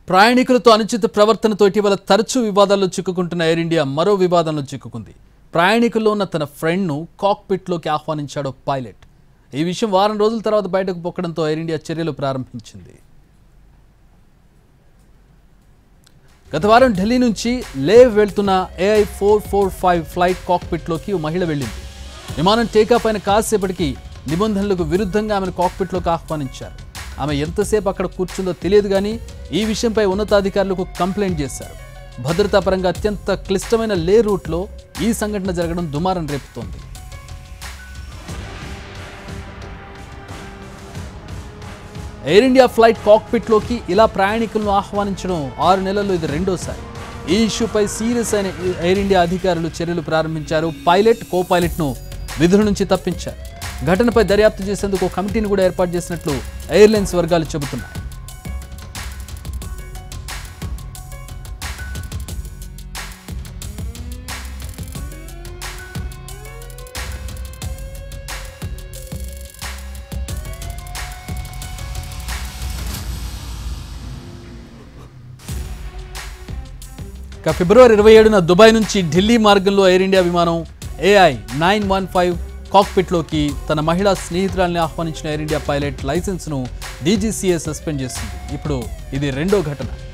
ప్రయాణికులతో అనుచిత ప్రవర్తనతో ఇటీవల తరచూ వివాదాల్లో చిక్కుకుంటున్న ఎయిర్ ఇండియా మరో వివాదంలో చిక్కుకుంది ప్రయాణికుల్లో ఉన్న తన ఫ్రెండ్ను కాక్పిట్లోకి ఆహ్వానించాడు పైలట్ ఈ విషయం వారం రోజుల తర్వాత బయటకు పొక్కడంతో ఎయిర్ ఇండియా చర్యలు ప్రారంభించింది గత వారం ఢిల్లీ నుంచి లేవ్ వెళ్తున్న AI four four five flight కాక్పిట్లోకి ఓ మహిళ వెళ్ళింది విమానం టేకాఫ్ అయిన కాసేపటికి నిబంధనలకు విరుద్ధంగా ఆమెను కాక్పిట్లోకి ఆహ్వానించారు ఆమె ఎంతసేపు అక్కడ కూర్చుందో తెలియదు కానీ ఈ విషయంపై ఉన్నతాధికారులకు కంప్లైంట్ చేశారు భద్రతా పరంగా అత్యంత క్లిష్టమైన లే రూట్లో ఈ సంఘటన జరగడం దుమారం రేపుతోంది ఎయిర్ ఇండియా ఫ్లైట్ కాక్పిట్లోకి ఇలా ప్రయాణికులను ఆహ్వానించడం ఆరు నెలల్లో ఇది రెండోసారి ఈ ఇష్యూపై సీరియస్ అయిన ఎయిర్ ఇండియా అధికారులు చర్యలు ప్రారంభించారు పైలట్ కో పైలట్ను విధుల నుంచి తప్పించారు ఘటనపై దర్యాప్తు చేసేందుకు ఓ కమిటీని కూడా ఏర్పాటు చేసినట్లు ఎయిర్లైన్స్ వర్గాలు చెబుతున్నాయి ఇక ఫిబ్రవరి ఇరవై ఏడున దుబాయ్ నుంచి ఢిల్లీ మార్గంలో ఎయిర్ ఇండియా విమానం ఏఐ నైన్ వన్ ఫైవ్ కాక్పిట్లోకి తన మహిళా స్నేహితురాల్ని ఆహ్వానించిన ఎయిర్ ఇండియా పైలట్ లైసెన్స్ను డీజీసీఏ సస్పెండ్ చేసింది ఇప్పుడు ఇది రెండో ఘటన